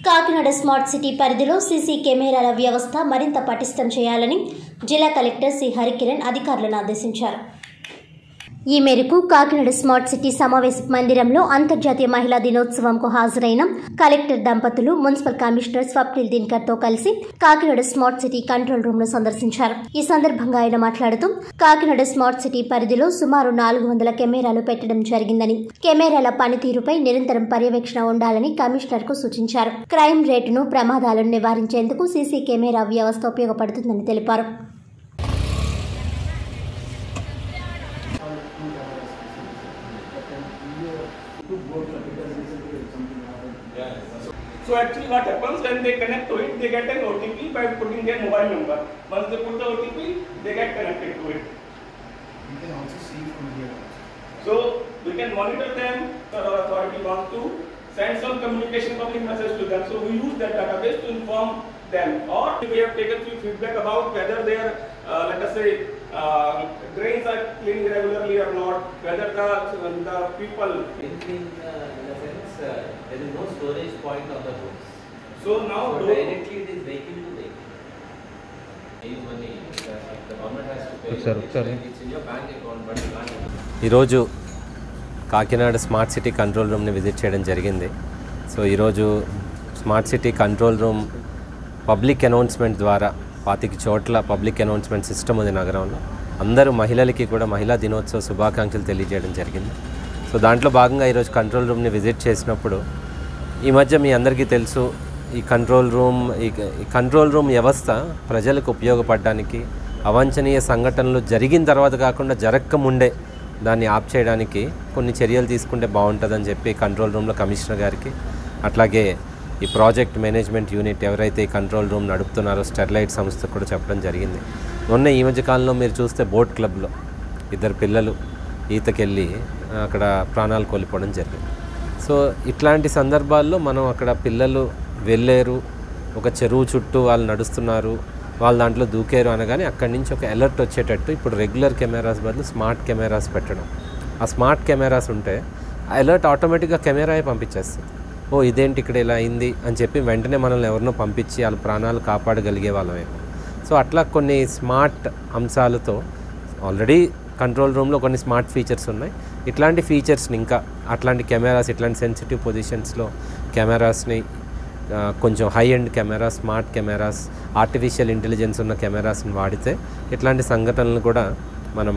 Kakinada smart city పరిధిలో CC కెమెరాల వ్యవస్థ మరింత పటిష్టం చేయాలని జిల్లా కలెక్టర్ సి హరికిరణ్ అధికారులను ఆదేశించారు ఈ మేరకు కాకినాడ స్మార్ట్ సిటీ సమావేశ మందిరంలో అంతర్జాతీయ మహిళా దినోత్సవంకు హాజరైన కలెక్టర్ దంపతులు మున్సిపల్ కమిషనర్ స్వప్నిల్ దినకర్ తో కలిసి Kakinada smart city control room ను సందర్శించారు ఈ సందర్భంగా ఆయన మాట్లాడుతూ కాకినాడ స్మార్ట్ సిటీ పరిధిలో సుమారు నాలుగు వందల కెమెరాలు పెట్టడం జరిగిందని కెమెరాల పనితీరుపై నిరంతరం పర్యవేక్షణ ఉండాలని కమిషనర్ కు సూచించారు క్రైమ్ రేటును ప్రమాదాలను నివారించేందుకు సీసీ కెమెరా వ్యవస్థ ఉపయోగపడుతుందని తెలిపారు So actually what happens when they connect to it, they get an OTP by putting their mobile number. Once they put the OTP, they get connected to it. You can also see from here. So we can monitor them, the authority wants to send some communication public message to them. So we use that database to inform them. Or we have taken few feedback about whether their, uh, let us say, uh, drains are cleaned regularly or not, whether the, the people. Anything uh, in the sense, uh, there is no storage point on the roads. So now, So do- directly it is vehicle to vehicle. Any money, uh, the government has to pay. ఒకసారి, It's ఒకసారి. like It's in your bank account, but you can't. ఈరోజు Kakinada smart city control రూమ్ని visit చేయడం జరిగింది so ఈరోజు smart city control room public announcement ద్వారా పాతిక చోట్ల పబ్లిక్ అనౌన్స్మెంట్ సిస్టమ్ ఉంది నగరంలో అందరూ మహిళలకి కూడా మహిళా దినోత్సవ శుభాకాంక్షలు తెలియజేయడం జరిగింది సో దాంట్లో భాగంగా ఈరోజు కంట్రోల్ రూమ్ని విజిట్ చేసినప్పుడు ఈ మధ్య మీ అందరికీ తెలుసు ఈ కంట్రోల్ రూమ్ ఈ ఈ కంట్రోల్ రూమ్ వ్యవస్థ ప్రజలకు ఉపయోగపడడానికి అవాంఛనీయ సంఘటనలు జరిగిన తర్వాత కాకుండా జరగక ముందే దాన్ని ఆప్ చేయడానికి కొన్ని చర్యలు తీసుకుంటే బాగుంటుందని చెప్పి కంట్రోల్ రూమ్లో కమిషనర్ గారికి అట్లాగే ఈ ప్రాజెక్ట్ మేనేజ్మెంట్ యూనిట్ ఎవరైతే ఈ కంట్రోల్ రూమ్ నడుపుతున్నారో స్టెర్లైట్ సంస్థకు కూడా చెప్పడం జరిగింది మొన్న ఈ మధ్య కాలంలో మీరు చూస్తే బోట్ క్లబ్లో ఇద్దరు పిల్లలు ఈతకెళ్ళి అక్కడ ప్రాణాలు కోల్పోవడం జరిగింది సో ఇట్లాంటి సందర్భాల్లో మనం అక్కడ పిల్లలు వెళ్ళారు ఒక చెరువు చుట్టూ వాళ్ళు నడుస్తున్నారు వాళ్ళు దాంట్లో దూకారు అనగానే అక్కడి నుంచి ఒక అలర్ట్ వచ్చేటట్టు ఇప్పుడు రెగ్యులర్ కెమెరాస్ బదులు స్మార్ట్ కెమెరాస్ పెట్టడం ఆ స్మార్ట్ కెమెరాస్ ఉంటే ఆ అలర్ట్ ఆటోమేటిక్గా కెమెరాయే పంపించేస్తుంది ఓ ఇదేంటి ఇక్కడ ఇలా అయింది అని చెప్పి వెంటనే మనల్ని ఎవరినో పంపించి వాళ్ళ ప్రాణాలు కాపాడగలిగే వాళ్ళమేమో సో అట్లా కొన్ని స్మార్ట్ అంశాలతో ఆల్రెడీ కంట్రోల్ రూమ్లో కొన్ని స్మార్ట్ ఫీచర్స్ ఉన్నాయి ఇట్లాంటి ఫీచర్స్ని ఇంకా అట్లాంటి కెమెరాస్ ఇట్లాంటి సెన్సిటివ్ పొజిషన్స్లో కెమెరాస్ని ఆ, కొంచెం high end camera smart cameras artificial intelligence ఉన్న కెమెరాస్ని వాడితే ఇట్లాంటి సంఘటనలు కూడా మనం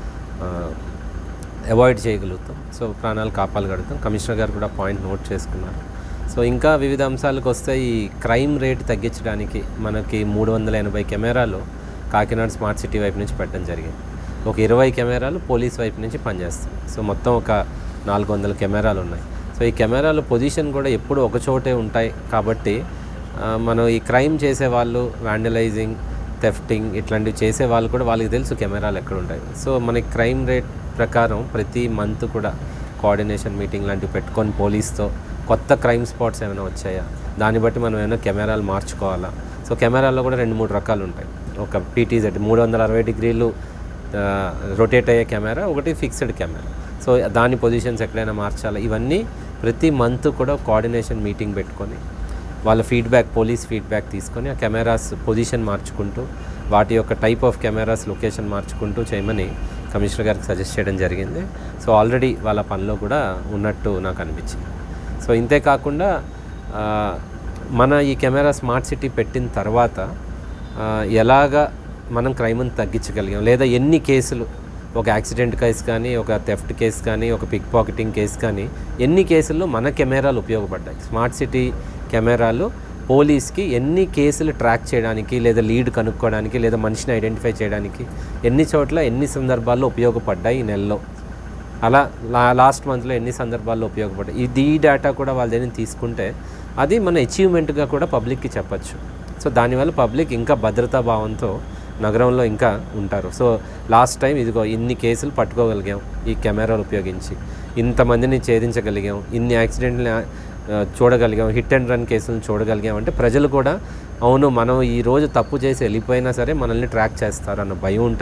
అవాయిడ్ చేయగలుగుతాం సో ప్రాణాలు కాపాడగలుగుతాం కమిషనర్ గారు కూడా పాయింట్ నోట్ చేసుకున్నారు సో ఇంకా వివిధ అంశాలకు వస్తే ఈ క్రైమ్ రేట్ తగ్గించడానికి మనకి మూడు వందల ఎనభై కెమెరాలు కాకినాడ స్మార్ట్ సిటీ వైపు నుంచి పెట్టడం జరిగింది ఒక ఇరవై కెమెరాలు పోలీస్ వైపు నుంచి పనిచేస్తాయి సో మొత్తం ఒక నాలుగు వందల కెమెరాలు ఉన్నాయి సో ఈ కెమెరాల పొజిషన్ కూడా ఎప్పుడు ఒక చోటే ఉంటాయి కాబట్టి ఆ, మనం ఈ క్రైమ్ చేసే వాళ్ళు వ్యాండలైజింగ్ థెఫ్టింగ్ ఇట్లాంటివి చేసే వాళ్ళు కూడా వాళ్ళకి తెలుసు కెమెరాలు ఎక్కడ ఉంటాయి సో మనకి క్రైమ్ రేట్ ప్రకారం ప్రతి మంత్ కూడా కోఆర్డినేషన్ మీటింగ్ లాంటివి పెట్టుకొని పోలీస్తో కొత్త క్రైమ్ స్పాట్స్ ఏమైనా వచ్చాయా దాన్ని బట్టి మనం ఏమైనా కెమెరాలు మార్చుకోవాలా సో కెమెరాల్లో కూడా రెండు మూడు రకాలు ఉంటాయి ఒక పీటీజెడ్ మూడు వందల అరవై డిగ్రీలు రొటేట్ అయ్యే కెమెరా ఒకటి ఫిక్స్డ్ కెమెరా సో దాని పొజిషన్స్ ఎక్కడైనా మార్చాలా ఇవన్నీ ప్రతి మంత్ కూడా కోఆర్డినేషన్ మీటింగ్ పెట్టుకొని వాళ్ళ ఫీడ్బ్యాక్ పోలీస్ ఫీడ్బ్యాక్ తీసుకొని ఆ కెమెరాస్ పొజిషన్ మార్చుకుంటూ వాటి యొక్క టైప్ ఆఫ్ కెమెరాస్ లొకేషన్ మార్చుకుంటూ చేయమని కమిషనర్ గారికి సజెస్ట్ చేయడం జరిగింది సో ఆల్రెడీ వాళ్ళ పనిలో కూడా ఉన్నట్టు నాకు అనిపించింది సో ఇంతే కాకుండా ఆ, మన ఈ కెమెరా స్మార్ట్ సిటీ పెట్టిన తర్వాత ఆ, ఎలాగా మనం క్రైమ్ని తగ్గించగలిగాం లేదా ఎన్ని కేసులు ఒక యాక్సిడెంట్ కేసు కానీ ఒక థెఫ్ట్ కేసు కానీ ఒక పిక్ పాకెటింగ్ కేసు కానీ ఎన్ని కేసుల్లో మన కెమెరాలు ఉపయోగపడ్డాయి స్మార్ట్ సిటీ కెమెరాలు పోలీస్కి ఎన్ని కేసులు ట్రాక్ చేయడానికి లేదా లీడ్ కనుక్కోవడానికి లేదా మనిషిని ఐడెంటిఫై చేయడానికి ఎన్ని చోట్ల ఎన్ని సందర్భాల్లో ఉపయోగపడ్డాయి ఈ నెలలో అలా లా లాస్ట్ మంత్లో ఎన్ని సందర్భాల్లో ఉపయోగపడ్డాయి ఇది ఈ డేటా కూడా వాళ్ళ దగ్గర నుంచి తీసుకుంటే అది మన అచీవ్మెంట్గా కూడా పబ్లిక్కి చెప్పచ్చు సో దానివల్ల పబ్లిక్ ఇంకా భద్రతా భావంతో నగరంలో ఇంకా ఉంటారు సో లాస్ట్ టైం ఇదిగో ఇన్ని కేసులు పట్టుకోగలిగాం ఈ కెమెరాలు ఉపయోగించి ఇంతమందిని ఛేదించగలిగాం ఇన్ని యాక్సిడెంట్ని ఆ, చూడగలిగాం హిట్ అండ్ రన్ కేసులను చూడగలిగాం అంటే ప్రజలు కూడా అవును మనం ఈ రోజు తప్పు చేసి వెళ్ళిపోయినా సరే మనల్ని ట్రాక్ చేస్తారు అన్న భయం ఉంటుంది